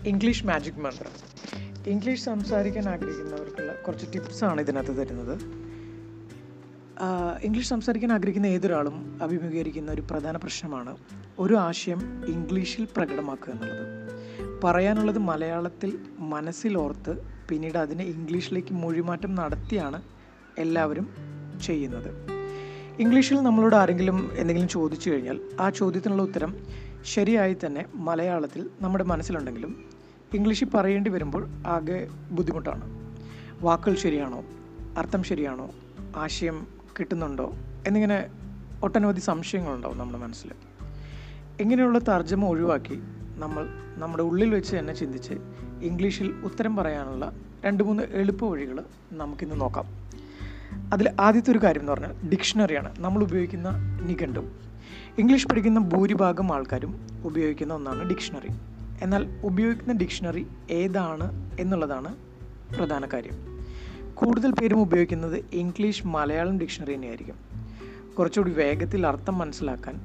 English magic മന്ത്രം English സംസാരിക്കാൻ ആഗ്രഹിക്കുന്നവർക്കുള്ള കുറച്ച് ടിപ്സാണ് ഇതിനകത്ത് തരുന്നത് ആഹ് ഇംഗ്ലീഷ് സംസാരിക്കാൻ ആഗ്രഹിക്കുന്ന ഏതൊരാളും അഭിമുഖീകരിക്കുന്ന ഒരു പ്രധാന പ്രശ്നമാണ് ഒരു ആശയം ഇംഗ്ലീഷിൽ പ്രകടമാക്കുക എന്നുള്ളത് പറയാനുള്ളത് മലയാളത്തിൽ മനസ്സിലോർത്ത് പിന്നീട് അതിനെ ഇംഗ്ലീഷിലേക്ക് മൊഴിമാറ്റം നടത്തിയാണ് എല്ലാവരും ചെയ്യുന്നത് ഇംഗ്ലീഷിൽ നമ്മളോട് ആരെങ്കിലും എന്തെങ്കിലും ചോദിച്ചു കഴിഞ്ഞാൽ ആ ചോദ്യത്തിനുള്ള ഉത്തരം ശരിയായി തന്നെ മലയാളത്തിൽ നമ്മുടെ മനസ്സിലുണ്ടെങ്കിലും ഇംഗ്ലീഷിൽ പറയേണ്ടി വരുമ്പോൾ ആകെ ബുദ്ധിമുട്ടാണ് വാക്കുകൾ ശരിയാണോ അർത്ഥം ശരിയാണോ ആശയം കിട്ടുന്നുണ്ടോ എന്നിങ്ങനെ ഒട്ടനവധി സംശയങ്ങളുണ്ടാവും നമ്മുടെ മനസ്സിൽ ഇങ്ങനെയുള്ള തർജ്ജമ ഒഴിവാക്കി നമ്മൾ നമ്മുടെ ഉള്ളിൽ വെച്ച് തന്നെ ചിന്തിച്ച് ഇംഗ്ലീഷിൽ ഉത്തരം പറയാനുള്ള രണ്ട് മൂന്ന് എളുപ്പ വഴികൾ നമുക്കിന്ന് നോക്കാം അതിൽ ആദ്യത്തെ ഒരു കാര്യം എന്ന് പറഞ്ഞാൽ ഡിക്ഷണറിയാണ് നമ്മൾ ഉപയോഗിക്കുന്ന നിഘണ്ടു ഇംഗ്ലീഷ് പഠിക്കുന്ന ഭൂരിഭാഗം ആൾക്കാരും ഉപയോഗിക്കുന്ന ഒന്നാണ് ഡിക്ഷണറി എന്നാൽ ഉപയോഗിക്കുന്ന ഡിക്ഷണറി ഏതാണ് എന്നുള്ളതാണ് പ്രധാന കാര്യം കൂടുതൽ പേരും ഉപയോഗിക്കുന്നത് ഇംഗ്ലീഷ് മലയാളം ഡിക്ഷണറി തന്നെയായിരിക്കും കുറച്ചുകൂടി വേഗത്തിൽ അർത്ഥം മനസ്സിലാക്കാൻ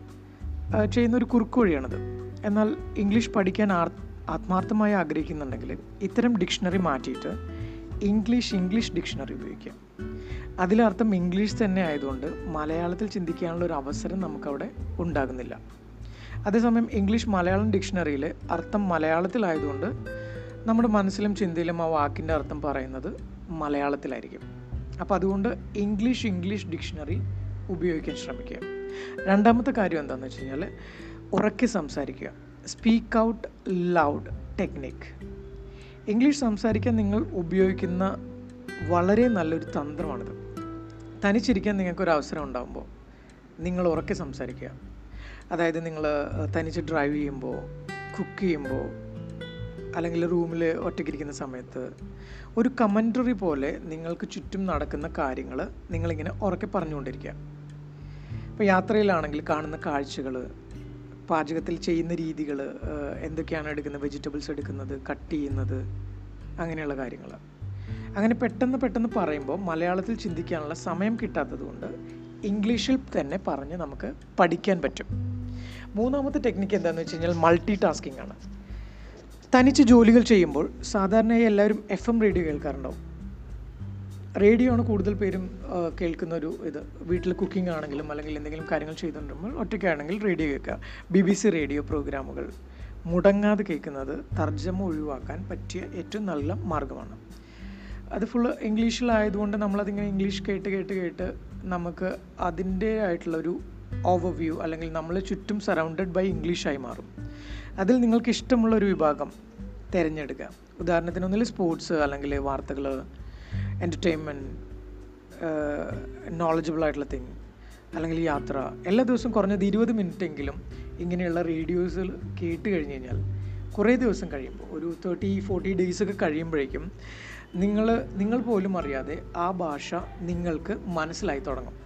ആ, ചെയ്യുന്ന ഒരു കുറുക്ക് വഴിയാണത് എന്നാൽ ഇംഗ്ലീഷ് പഠിക്കാൻ ആർ ആത്മാർത്ഥമായി ആഗ്രഹിക്കുന്നുണ്ടെങ്കിൽ ഇത്തരം ഡിക്ഷണറി മാറ്റിയിട്ട് ഇംഗ്ലീഷ് ഇംഗ്ലീഷ് ഡിക്ഷണറി ഉപയോഗിക്കാം അതിലർത്ഥം ഇംഗ്ലീഷ് തന്നെ ആയതുകൊണ്ട് മലയാളത്തിൽ ചിന്തിക്കാനുള്ള ഒരു അവസരം നമുക്കവിടെ ഉണ്ടാകുന്നില്ല അതേസമയം ഇംഗ്ലീഷ് മലയാളം ഡിക്ഷണറിയിൽ അർത്ഥം മലയാളത്തിലായതുകൊണ്ട് നമ്മുടെ മനസ്സിലും ചിന്തയിലും ആ വാക്കിൻ്റെ അർത്ഥം പറയുന്നത് മലയാളത്തിലായിരിക്കും അപ്പോൾ അതുകൊണ്ട് ഇംഗ്ലീഷ് ഇംഗ്ലീഷ് ഡിക്ഷണറി ഉപയോഗിക്കാൻ ശ്രമിക്കുക രണ്ടാമത്തെ കാര്യം എന്താണെന്ന് വെച്ച് കഴിഞ്ഞാൽ ഉറക്കെ സംസാരിക്കുക speak out loud technique English സംസാരിക്കാൻ നിങ്ങൾ ഉപയോഗിക്കുന്ന വളരെ നല്ലൊരു തന്ത്രമാണിത് തനിച്ചിരിക്കാൻ നിങ്ങൾക്കൊരു അവസരം ഉണ്ടാകുമ്പോൾ നിങ്ങൾ ഉറക്കെ സംസാരിക്കുക അതായത് നിങ്ങൾ തനിച്ച് ഡ്രൈവ് ചെയ്യുമ്പോൾ കുക്ക് ചെയ്യുമ്പോൾ അല്ലെങ്കിൽ റൂമിൽ ഒറ്റയ്ക്കിരിക്കുന്ന സമയത്ത് ഒരു കമൻറ്ററി പോലെ നിങ്ങൾക്ക് ചുറ്റും നടക്കുന്ന കാര്യങ്ങൾ നിങ്ങളിങ്ങനെ ഉറക്കെ പറഞ്ഞുകൊണ്ടിരിക്കുക ഇപ്പോൾ യാത്രയിലാണെങ്കിൽ കാണുന്ന കാഴ്ചകൾ പാചകത്തിൽ ചെയ്യുന്ന രീതികൾ എന്തൊക്കെയാണ് എടുക്കുന്നത് വെജിറ്റബിൾസ് എടുക്കുന്നത് കട്ട് ചെയ്യുന്നത് അങ്ങനെയുള്ള കാര്യങ്ങൾ അങ്ങനെ പെട്ടെന്ന് പെട്ടെന്ന് പറയുമ്പോൾ മലയാളത്തിൽ ചിന്തിക്കാനുള്ള സമയം കിട്ടാത്തത് കൊണ്ട് ഇംഗ്ലീഷിൽ തന്നെ പറഞ്ഞ് നമുക്ക് പഠിക്കാൻ പറ്റും മൂന്നാമത്തെ ടെക്നിക്ക് എന്താണെന്ന് വെച്ച് കഴിഞ്ഞാൽ മൾട്ടി ടാസ്കിംഗ് ആണ് തനിച്ച് ജോലികൾ ചെയ്യുമ്പോൾ സാധാരണയായി എല്ലാവരും എഫ് എം റേഡിയോ കേൾക്കാറുണ്ടാവും റേഡിയോ ആണ് കൂടുതൽ പേരും ആ, കേൾക്കുന്ന ഒരു ഇത് വീട്ടിൽ കുക്കിംഗ് ആണെങ്കിലും അല്ലെങ്കിൽ എന്തെങ്കിലും കാര്യങ്ങൾ ചെയ്തുകൊണ്ടിരുമ്പോൾ ഒറ്റയ്ക്കാണെങ്കിൽ റേഡിയോ കേൾക്കുക ബി ബി സി റേഡിയോ പ്രോഗ്രാമുകൾ മുടങ്ങാതെ കേൾക്കുന്നത് തർജ്ജമ ഒഴിവാക്കാൻ പറ്റിയ ഏറ്റവും നല്ല മാർഗമാണ് അത് ഫുള്ള് ഇംഗ്ലീഷിലായതുകൊണ്ട് നമ്മളതിങ്ങനെ ഇംഗ്ലീഷ് കേട്ട് കേട്ട് കേട്ട് നമുക്ക് അതിൻ്റെ ആയിട്ടുള്ളൊരു ഓവർവ്യൂ അല്ലെങ്കിൽ നമ്മൾ ചുറ്റും സറൗണ്ടഡ് ബൈ ഇംഗ്ലീഷായി മാറും അതിൽ നിങ്ങൾക്ക് ഇഷ്ടമുള്ള ഒരു വിഭാഗം തിരഞ്ഞെടുക്കുക ഉദാഹരണത്തിന് ഒന്നിൽ സ്പോർട്സ് അല്ലെങ്കിൽ വാർത്തകൾ എൻ്റർടൈൻമെൻറ്റ് നോളജബിൾ ആയിട്ടുള്ള തിങ് അല്ലെങ്കിൽ യാത്ര എല്ലാ ദിവസവും കുറഞ്ഞത് ഇരുപത് മിനിറ്റ് എങ്കിലും ഇങ്ങനെയുള്ള റേഡിയോസിൽ കേട്ട് കഴിഞ്ഞ് കഴിഞ്ഞാൽ കുറേ ദിവസം കഴിയുമ്പോൾ ഒരു തേർട്ടി ഫോർട്ടി ഡേയ്സ് ഒക്കെ കഴിയുമ്പോഴേക്കും നിങ്ങൾ നിങ്ങൾ പോലും അറിയാതെ ആ ഭാഷ നിങ്ങൾക്ക് മനസ്സിലായി തുടങ്ങും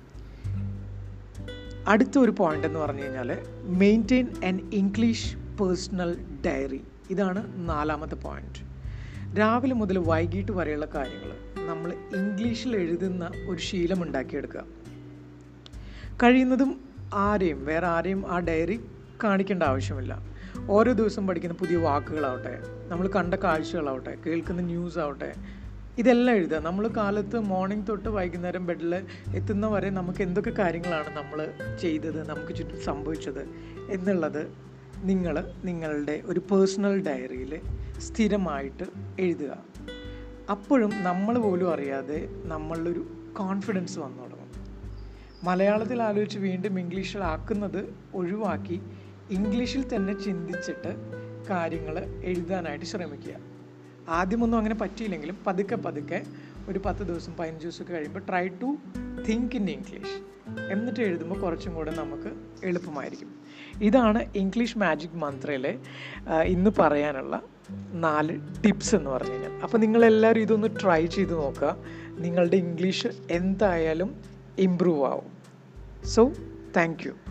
അടുത്ത ഒരു പോയിന്റ് എന്ന് പറഞ്ഞു കഴിഞ്ഞാൽ maintain an English personal diary ഇതാണ് നാലാമത്തെ പോയിന്റ് രാവിലെ മുതൽ വൈകിട്ട് വരെയുള്ള കാര്യങ്ങൾ നമ്മൾ ഇംഗ്ലീഷിൽ എഴുതുന്ന ഒരു ശീലം ഉണ്ടാക്കിയെടുക്കുക കഴിയുന്നതും ആരെയും വേറെ ആരെയും ആ ഡയറി കാണിക്കേണ്ട ആവശ്യമില്ല ഓരോ ദിവസം പഠിക്കുന്ന പുതിയ വാക്കുകളാവട്ടെ നമ്മൾ കണ്ട കാഴ്ചകളാവട്ടെ കേൾക്കുന്ന ന്യൂസ് ആവട്ടെ ഇതെല്ലാം എഴുതുക നമ്മൾ കാലത്ത് മോർണിംഗ് തൊട്ട് വൈകുന്നേരം ബെഡിൽ എത്തുന്ന വരെ നമുക്ക് എന്തൊക്കെ കാര്യങ്ങളാണ് നമ്മൾ ചെയ്തത് നമുക്ക് ചുറ്റും സംഭവിച്ചത് എന്നുള്ളത് നിങ്ങൾ നിങ്ങളുടെ ഒരു പേഴ്സണൽ ഡയറിയിൽ സ്ഥിരമായിട്ട് എഴുതുക അപ്പോഴും നമ്മൾ പോലും അറിയാതെ നമ്മളിലൊരു കോൺഫിഡൻസ് വന്നു തുടങ്ങും മലയാളത്തിൽ ആലോചിച്ച് വീണ്ടും ഇംഗ്ലീഷിലാക്കുന്നത് ഒഴിവാക്കി ഇംഗ്ലീഷിൽ തന്നെ ചിന്തിച്ചിട്ട് കാര്യങ്ങൾ എഴുതാനായിട്ട് ശ്രമിക്കുക ആദ്യമൊന്നും അങ്ങനെ പറ്റിയില്ലെങ്കിലും പതുക്കെ പതുക്കെ ഒരു പത്ത് ദിവസം പതിനഞ്ച് ദിവസമൊക്കെ കഴിയുമ്പോൾ try to think in English എന്നിട്ട് എഴുതുമ്പോൾ കുറച്ചും കൂടെ നമുക്ക് എളുപ്പമായിരിക്കും ഇതാണ് ഇംഗ്ലീഷ് മാജിക് മന്ത്രയിലെ ആ, ഇന്ന് പറയാനുള്ള നാല് ടിപ്സ് എന്ന് പറഞ്ഞു കഴിഞ്ഞാൽ അപ്പോൾ നിങ്ങളെല്ലാവരും ഇതൊന്ന് ട്രൈ ചെയ്ത് നോക്കുക നിങ്ങളുടെ ഇംഗ്ലീഷ് എന്തായാലും ഇമ്പ്രൂവ് ആവും സോ താങ്ക് യു